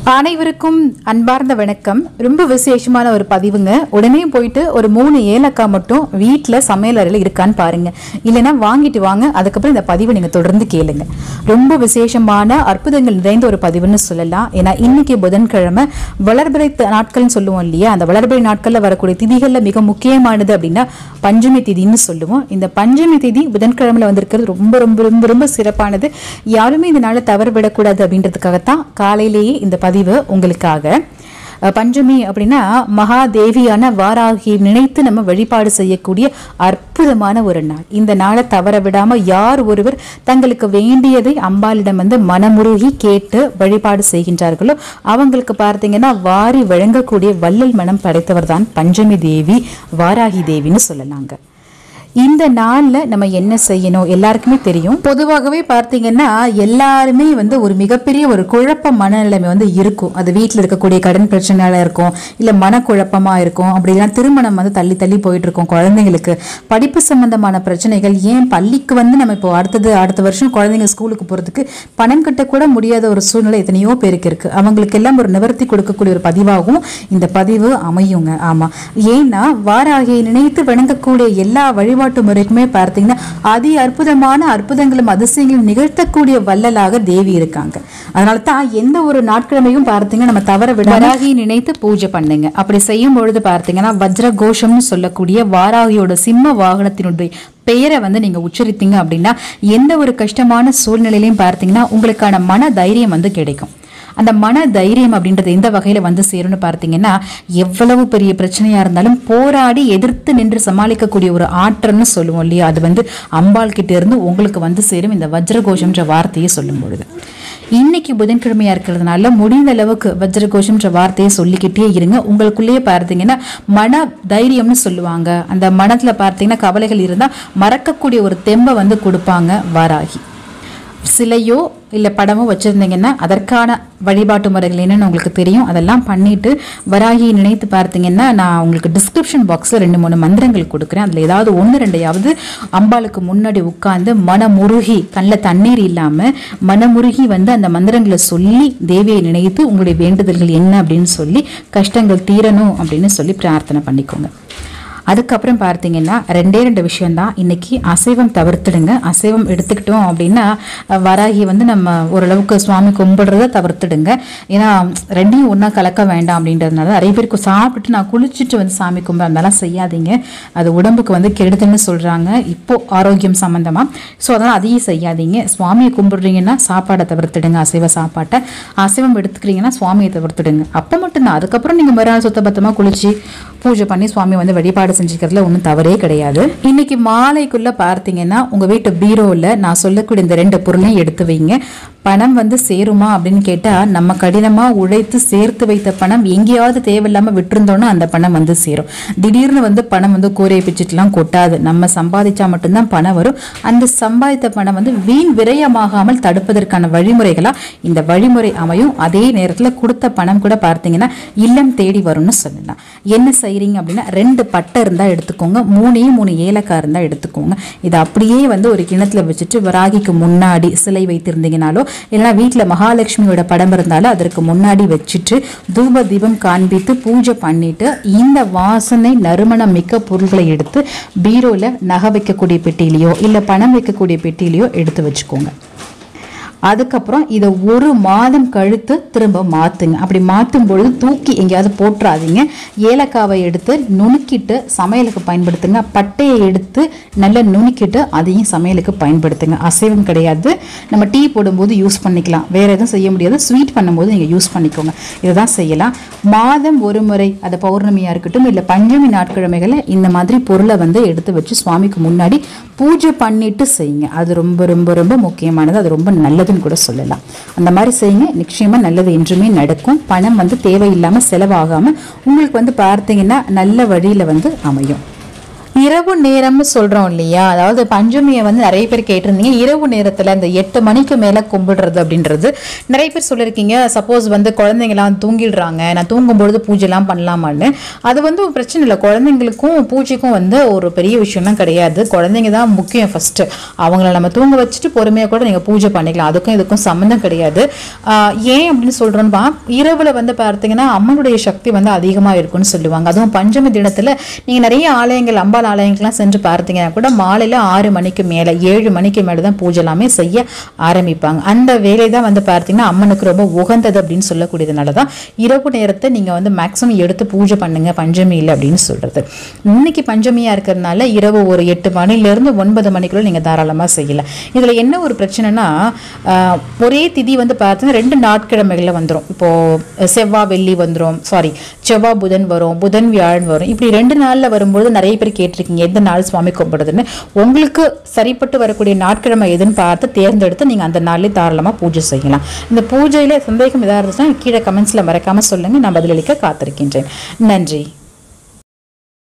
அனைவருக்கும் அன்பார்ந்த வணக்கம் ரொம்ப விசேஷமான ஒரு பதிவுங்க உடனே போயிட்டு ஒரு மூணு ஏலக்காய் மட்டும் வீட்டில் சமையல் அறையில் இருக்கான்னு பாருங்க இல்லைன்னா வாங்கிட்டு வாங்க அதுக்கப்புறம் இந்த பதிவை நீங்கள் தொடர்ந்து கேளுங்க ரொம்ப விசேஷமான அற்புதங்கள் நிறைந்த ஒரு பதிவுன்னு சொல்லலாம் ஏன்னா இன்னைக்கு புதன்கிழமை வளர்பிறை த- நாட்கள்னு சொல்லுவோம் இல்லையா அந்த வளர்பிறை நாட்களில் வரக்கூடிய திதிகளில் மிக முக்கியமானது அப்படின்னா பஞ்சமி திதின்னு சொல்லுவோம் இந்த பஞ்சமி திதி புதன்கிழமையில வந்திருக்கிறது ரொம்ப ரொம்ப ரொம்ப ரொம்ப சிறப்பானது யாருமே இந்த நாளை தவறு விடக்கூடாது அப்படின்றதுக்காகத்தான் காலையிலேயே இந்த பதிவு உங்களுக்காக அஹ், பஞ்சமி அப்படின்னா மகாதேவியான வாராகி நினைத்து நம்ம வழிபாடு செய்யக்கூடிய அற்புதமான ஒரு நாள் இந்த நாளை தவற விடாம யார் ஒருவர் தங்களுக்கு வேண்டியதை அம்பாளிடம் வந்து மனமுருகி கேட்டு வழிபாடு செய்கின்றார்களோ அவங்களுக்கு பார்த்தீங்கன்னா வாரி வழங்கக்கூடிய வள்ளல் மனம் படைத்தவர் தான் பஞ்சமி தேவி வாராகி தேவின்னு சொல்லலாங்க இந்த நாள்ல நம்ம என்ன செய்யணும் எல்லாருக்குமே தெரியும் பொதுவாகவே பார்த்தீங்கன்னா எல்லாருமே வந்து ஒரு மிகப்பெரிய ஒரு குழப்ப மனநிலைமை வந்து இருக்கும் அது வீட்டில் இருக்கக்கூடிய கடன் பிரச்சனையால இருக்கும் இல்ல மனக்குழப்பமா இருக்கும் அப்படிலாம் திருமணம் வந்து தள்ளி தள்ளி போயிட்டு இருக்கும் குழந்தைங்களுக்கு படிப்பு சம்பந்தமான பிரச்சனைகள் ஏன் பள்ளிக்கு வந்து நம்ம இப்போ அடுத்தது அடுத்த வருஷம் குழந்தைங்க ஸ்கூலுக்கு போறதுக்கு பணம் கட்ட கூட முடியாத ஒரு சூழ்நிலை எத்தனையோ பேருக்கு இருக்கு அவங்களுக்கு எல்லாம் ஒரு நிவர்த்தி கொடுக்கக்கூடிய ஒரு பதிவாகவும் இந்த பதிவு அமையுங்க ஆமா ஏன்னா வாராகியை நினைத்து வணங்கக்கூடிய எல்லா வழிபாட்டு முறைக்குமே பார்த்தீங்கன்னா அதி அற்புதமான அற்புதங்களும் அதிசயங்களும் நிகழ்த்தக்கூடிய வள்ளலாக தேவி இருக்காங்க அதனால தான் எந்த ஒரு நாட்கிழமையும் பார்த்தீங்கன்னா நம்ம தவற விட வாராகியை நினைத்து பூஜை பண்ணுங்க அப்படி செய்யும் பொழுது பார்த்தீங்கன்னா வஜ்ர கோஷம்னு சொல்லக்கூடிய வாராகியோட சிம்ம வாகனத்தினுடைய பெயரை வந்து நீங்க உச்சரித்தீங்க அப்படின்னா எந்த ஒரு கஷ்டமான சூழ்நிலையிலையும் பார்த்தீங்கன்னா உங்களுக்கான மன தைரியம் வந்து கிடைக்கும் அந்த மன தைரியம் அப்படின்றது எந்த வகையில வந்து சேரும்னு பார்த்தீங்கன்னா எவ்வளவு பெரிய பிரச்சனையா இருந்தாலும் போராடி எதிர்த்து நின்று சமாளிக்கக்கூடிய ஒரு ஆற்றல்னு சொல்லுவோம் இல்லையா அது வந்து அம்பாள் கிட்ட இருந்து உங்களுக்கு வந்து சேரும் இந்த வஜ்ரகோஷம்ன்ற வார்த்தையை சொல்லும் பொழுது இன்னைக்கு புதன்கிழமையா இருக்கிறதுனால முடிந்த அளவுக்கு வஜ்ரகோஷம்ன்ற வார்த்தையை சொல்லிக்கிட்டே இருங்க உங்களுக்குள்ளேயே பார்த்தீங்கன்னா மன தைரியம்னு சொல்லுவாங்க அந்த மனத்துல பார்த்தீங்கன்னா கவலைகள் இருந்தா மறக்கக்கூடிய ஒரு தெம்பை வந்து கொடுப்பாங்க வாராகி சிலையோ இல்லை படமோ வச்சுருந்தீங்கன்னா அதற்கான வழிபாட்டு முறைகள் என்னன்னு உங்களுக்கு தெரியும் அதெல்லாம் பண்ணிட்டு வராகியை நினைத்து பார்த்தீங்கன்னா நான் உங்களுக்கு டிஸ்கிரிப்ஷன் பாக்ஸில் ரெண்டு மூணு மந்திரங்கள் கொடுக்குறேன் அதில் ஏதாவது ஒன்று ரெண்டையாவது அம்பாளுக்கு முன்னாடி உட்காந்து மனமுருகி கண்ணில் தண்ணீர் இல்லாமல் மனமுருகி வந்து அந்த மந்திரங்களை சொல்லி தேவியை நினைத்து உங்களுடைய வேண்டுதல்கள் என்ன அப்படின்னு சொல்லி கஷ்டங்கள் தீரணும் அப்படின்னு சொல்லி பிரார்த்தனை பண்ணிக்கோங்க அதுக்கப்புறம் பார்த்தீங்கன்னா ரெண்டே ரெண்டு விஷயம்தான் இன்னைக்கு அசைவம் தவிர்த்துடுங்க அசைவம் எடுத்துக்கிட்டோம் அப்படின்னா அஹ், வராகி வந்து நம்ம ஓரளவுக்கு சுவாமி கும்பிடுறத தவிர்த்துடுங்க ஏன்னா ரெண்டையும் ஒன்றா கலக்க வேண்டாம் அப்படின்றதுனால நிறைய பேருக்கு சாப்பிட்டுட்டு நான் குளிச்சுட்டு வந்து சாமி கும்பிட அதெல்லாம் செய்யாதீங்க அது உடம்புக்கு வந்து கெடுதல்னு சொல்கிறாங்க இப்போ ஆரோக்கியம் சம்மந்தமாக ஸோ அதனால் அதையும் செய்யாதீங்க சுவாமியை கும்பிடுறீங்கன்னா சாப்பாடை தவிர்த்துடுங்க அசைவ சாப்பாட்டை அசைவம் எடுத்துக்கிறீங்கன்னா சுவாமியை தவிர்த்துடுங்க அப்போ மட்டும்தான் அதுக்கப்புறம் நீங்கள் மறுநாள் சுத்தபத்தமாக குளிச்சு பூஜை பண்ணி சுவாமி வந்து வழிபாடு செஞ்சுக்கிறதுல ஒன்றும் தவறே கிடையாது இன்னைக்கு மாலைக்குள்ள பார்த்தீங்கன்னா உங்க வீட்டு பீரோவில் நான் சொல்லக்கூடிய இந்த ரெண்டு பொருளையும் எடுத்து வைங்க பணம் வந்து சேருமா அப்படின்னு கேட்டா நம்ம கடினமா உழைத்து சேர்த்து வைத்த பணம் எங்கேயாவது தேவையில்லாம விட்டிருந்தோம்னா அந்த பணம் வந்து சேரும் திடீர்னு வந்து பணம் வந்து கூரையை பிச்சுட்டுலாம் கொட்டாது நம்ம சம்பாதிச்சா மட்டும்தான் பணம் வரும் அந்த சம்பாதித்த பணம் வந்து வீண் விரயமாகாமல் தடுப்பதற்கான வழிமுறைகளா இந்த வழிமுறை அமையும் அதே நேரத்துல கொடுத்த பணம் கூட பார்த்தீங்கன்னா இல்லம் தேடி வரும்னு சொல்லலாம் என்ன செய்றீங்க அப்படின்னா ரெண்டு பட்டை இருந்தா எடுத்துக்கோங்க மூணே மூணு ஏலக்காய் இருந்தா எடுத்துக்கோங்க இதை அப்படியே வந்து ஒரு கிணத்துல வச்சுட்டு வராகிக்கு முன்னாடி சிலை வைத்திருந்தீங்கனாலோ இல்லைன்னா வீட்டில் மகாலட்சுமியோட படம் இருந்தாலும் அதற்கு முன்னாடி வச்சுட்டு தூப தீபம் காண்பித்து பூஜை பண்ணிட்டு இந்த வாசனை நறுமணம் மிக்க பொருள்களை எடுத்து பீரோல நகை வைக்கக்கூடிய பெட்டியிலையோ இல்லை பணம் வைக்கக்கூடிய பெட்டியிலையோ எடுத்து வச்சுக்கோங்க அதுக்கப்புறம் இதை ஒரு மாதம் கழித்து திரும்ப மாற்றுங்க அப்படி மாற்றும் பொழுது தூக்கி எங்கேயாவது போட்டுறாதீங்க ஏலக்காவை எடுத்து நுணுக்கிட்டு சமையலுக்கு பயன்படுத்துங்க பட்டையை எடுத்து நல்லா நுணுக்கிட்டு அதையும் சமையலுக்கு பயன்படுத்துங்க அசைவம் கிடையாது நம்ம டீ போடும்போது யூஸ் பண்ணிக்கலாம் வேற எதுவும் செய்ய முடியாது ஸ்வீட் பண்ணும்போது நீங்கள் யூஸ் பண்ணிக்கோங்க இதை தான் செய்யலாம் மாதம் ஒரு முறை அது பௌர்ணமியாக இருக்கட்டும் இல்லை பஞ்சமி நாட்கிழமைகளை இந்த மாதிரி பொருளை வந்து எடுத்து வச்சு சுவாமிக்கு முன்னாடி பூஜை பண்ணிட்டு செய்யுங்க அது ரொம்ப ரொம்ப ரொம்ப முக்கியமானது அது ரொம்ப நல்லதுன்னு கூட சொல்லலாம் அந்த மாதிரி செய்யுங்க நிச்சயமா நல்லது என்றுமே நடக்கும் பணம் வந்து தேவையில்லாம செலவாகாம உங்களுக்கு வந்து பார்த்தீங்கன்னா நல்ல வழியில வந்து அமையும் இரவு நேரம்னு சொல்றோம் இல்லையா அதாவது பஞ்சமியை வந்து நிறைய பேர் கேட்டிருந்தீங்க இரவு நேரத்துல இந்த எட்டு மணிக்கு மேல கும்பிடுறது அப்படின்றது நிறைய பேர் சொல்லியிருக்கீங்க சப்போஸ் வந்து குழந்தைங்கலாம் தூங்கிடுறாங்க நான் தூங்கும்பொழுது பூஜைலாம் பண்ணலாமான்னு அது வந்து ஒரு பிரச்சனை இல்லை குழந்தைங்களுக்கும் பூஜைக்கும் வந்து ஒரு பெரிய விஷயம்லாம் கிடையாது குழந்தைங்க தான் முக்கியம் ஃபர்ஸ்ட் அவங்கள நம்ம தூங்க வச்சுட்டு பொறுமையாக கூட நீங்கள் பூஜை பண்ணிக்கலாம் அதுக்கும் இதுக்கும் சம்மந்தம் கிடையாது ஆஹ் ஏன் அப்படின்னு சொல்கிறோன்னா இரவில் வந்து பார்த்தீங்கன்னா அம்மனுடைய சக்தி வந்து அதிகமாக இருக்கும்னு சொல்லுவாங்க அதுவும் பஞ்சமி தினத்தில் நீங்கள் நிறைய ஆலயங்கள் அம்பாள் ஆலயங்கள்லாம் சென்று பார்த்தீங்கன்னா கூட மாலையில் ஆறு மணிக்கு மேலே ஏழு மணிக்கு மேலே தான் பூஜை எல்லாமே செய்ய ஆரம்பிப்பாங்க அந்த வேலை தான் வந்து பார்த்தீங்கன்னா அம்மனுக்கு ரொம்ப உகந்தது அப்படின்னு சொல்லக்கூடியதுனால தான் இரவு நேரத்தை நீங்கள் வந்து மேக்ஸிமம் எடுத்து பூஜை பண்ணுங்க பஞ்சமியில் அப்படின்னு சொல்கிறது இன்னைக்கு பஞ்சமியாக இருக்கிறதுனால இரவு ஒரு எட்டு மணிலேருந்து ஒன்பது மணிக்குள்ள நீங்கள் தாராளமாக செய்யலாம் இதில் என்ன ஒரு பிரச்சனைனா ஆஹ், ஒரே திதி வந்து பார்த்தீங்கன்னா ரெண்டு நாட்கிழமைகளில் வந்துடும் இப்போது செவ்வாய் வெள்ளி வந்துடும் சாரி செவ்வாய் புதன் வரும் புதன் வியாழன் வரும் இப்படி ரெண்டு நாளில் வரும்போது நிறைய பேர் கேட்டிருக்கீங்க எந்த நாள் சுவாமி கும்பிடுறதுன்னு உங்களுக்கு சரிப்பட்டு வரக்கூடிய நாட்கிழமை எதுன்னு பார்த்து தேர்ந்தெடுத்து நீங்கள் அந்த நாள்லேயே தாராளமாக பூஜை செய்யலாம் இந்த பூஜையில் சந்தேகம் எதாவது இருந்துச்சுன்னா கீழே கமெண்ட்ஸில் மறக்காமல் சொல்லுங்கள் நான் பதிலளிக்க காத்திருக்கின்றேன் நன்றி